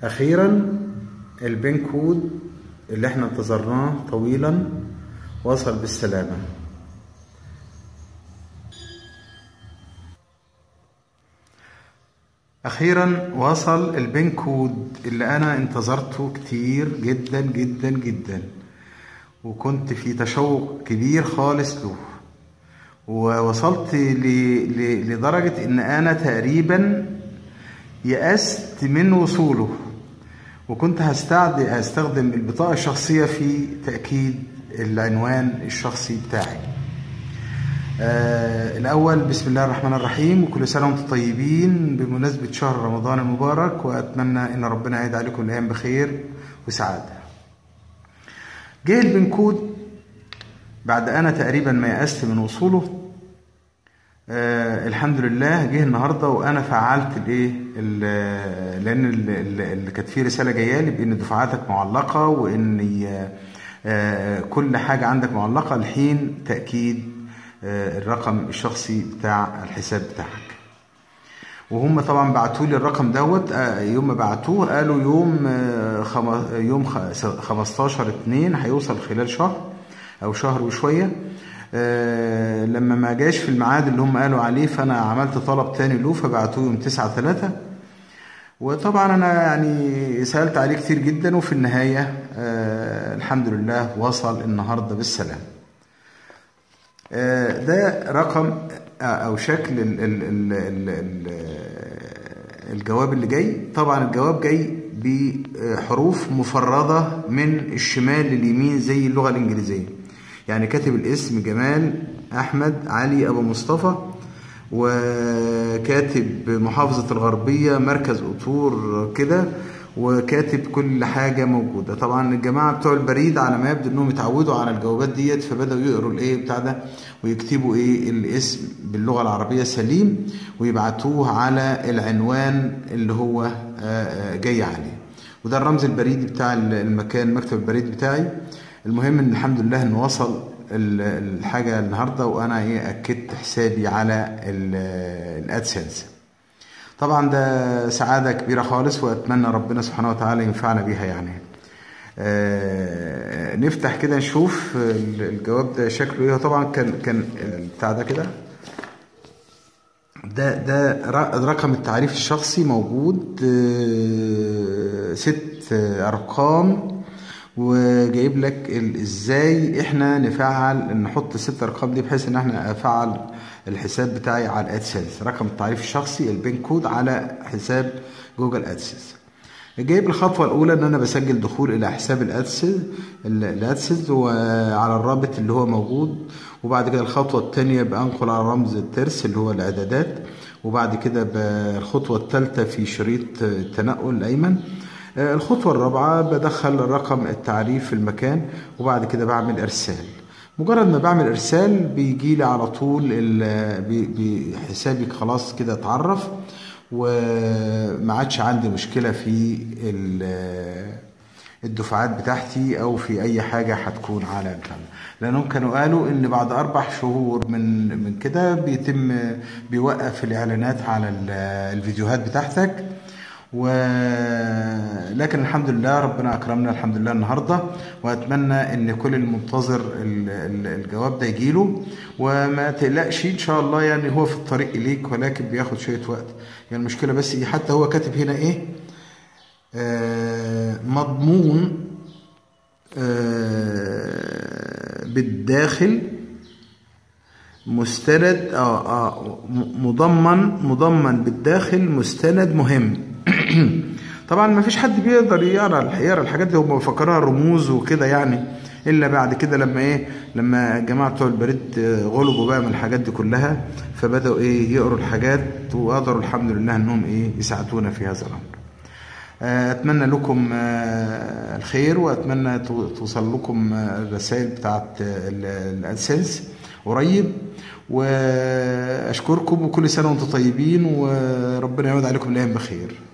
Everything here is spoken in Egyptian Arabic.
أخيرا البين كود اللي احنا انتظرناه طويلا وصل بالسلامة أخيرا وصل البين كود اللي أنا انتظرته كتير جدا جدا جدا وكنت في تشوق كبير خالص له ووصلت ل... ل... لدرجة إن أنا تقريبا يأست من وصوله وكنت هستعد هستخدم البطاقة الشخصية في تأكيد العنوان الشخصي بتاعي آه الأول بسم الله الرحمن الرحيم وكل سنة وانتم طيبين بمناسبة شهر رمضان المبارك وأتمنى إن ربنا يعيد عليكم الأيام بخير وسعادة جه البن كود بعد أنا تقريبا ما يأست من وصوله آه الحمد لله جه النهارده وانا فعلت الايه لان اللي كانت فيه رساله جايه لي بان دفعاتك معلقه وان آه كل حاجه عندك معلقه لحين تاكيد آه الرقم الشخصي بتاع الحساب بتاعك وهم طبعا بعتوا لي الرقم دوت يوم ما بعتوه قالوا يوم خم... يوم 15 2 هيوصل خلال شهر او شهر وشويه أه لما ما جاش في الميعاد اللي هم قالوا عليه فانا عملت طلب تاني له فبعتوه يوم تسعة ثلاثة وطبعا انا يعني سألت عليه كتير جدا وفي النهاية أه الحمد لله وصل النهاردة بالسلام أه ده رقم او شكل ال ال ال ال ال الجواب اللي جاي طبعا الجواب جاي بحروف مفردة من الشمال لليمين زي اللغة الإنجليزية يعني كاتب الاسم جمال احمد علي ابو مصطفى وكاتب محافظة الغربية مركز قطور كده وكاتب كل حاجة موجودة طبعا الجماعة بتوع البريد على ما يبدو انهم اتعودوا على الجوابات ديت فبدأوا يقروا الايه بتاع ده ويكتبوا ايه الاسم باللغة العربية سليم ويبعتوه على العنوان اللي هو جاي عليه وده الرمز البريدي بتاع المكان مكتب البريد بتاعي المهم ان الحمد لله انه وصل الحاجة النهاردة وانا ايه اكدت حسابي على الادسنس طبعا ده سعادة كبيرة خالص واتمنى ربنا سبحانه وتعالى ينفعنا بيها يعني آه نفتح كده نشوف الجواب ده شكله ايه طبعا كان كان بتاع ده كده ده ده رقم التعريف الشخصي موجود آه ست ارقام وجايب لك ازاي احنا نفعل نحط الست ارقام دي بحيث ان احنا افعل الحساب بتاعي على الادسنس رقم التعريف الشخصي البين كود على حساب جوجل ادسنس جايب الخطوه الاولى ان انا بسجل دخول الى حساب الادسنس الادسنس وعلى الرابط اللي هو موجود وبعد كده الخطوه الثانيه بانقل على رمز الترس اللي هو الاعدادات وبعد كده الخطوه الثالثه في شريط التنقل الايمن الخطوة الرابعة بدخل رقم التعريف في المكان وبعد كده بعمل إرسال مجرد ما بعمل إرسال بيجي لي على طول حسابي خلاص كده اتعرف وما عادش عندي مشكلة في الدفعات بتاعتي او في اي حاجه هتكون على الكلام لانهم كانوا قالوا ان بعد اربع شهور من من كده بيتم بيوقف الاعلانات على الفيديوهات بتاعتك ولكن الحمد لله ربنا اكرمنا الحمد لله النهارده واتمنى ان كل المنتظر الجواب ده يجيله وما تقلقش ان شاء الله يعني هو في الطريق اليك ولكن بياخد شويه وقت يعني المشكله بس إيه حتى هو كاتب هنا ايه آه مضمون آه بالداخل مستند اه اه مضمن مضمن بالداخل مستند مهم طبعا ما فيش حد بيقدر يقرا يقرا الحاجات دي هم مفكرها رموز وكده يعني الا بعد كده لما ايه لما الجماعه بتوع البريد غلبوا بقى من الحاجات دي كلها فبداوا ايه يقروا الحاجات وقدروا الحمد لله انهم ايه يساعدونا في هذا الامر اتمنى لكم الخير واتمنى توصل لكم الرسائل بتاعت الادسنس قريب واشكركم وكل سنه وانتم طيبين وربنا يعود عليكم الايام بخير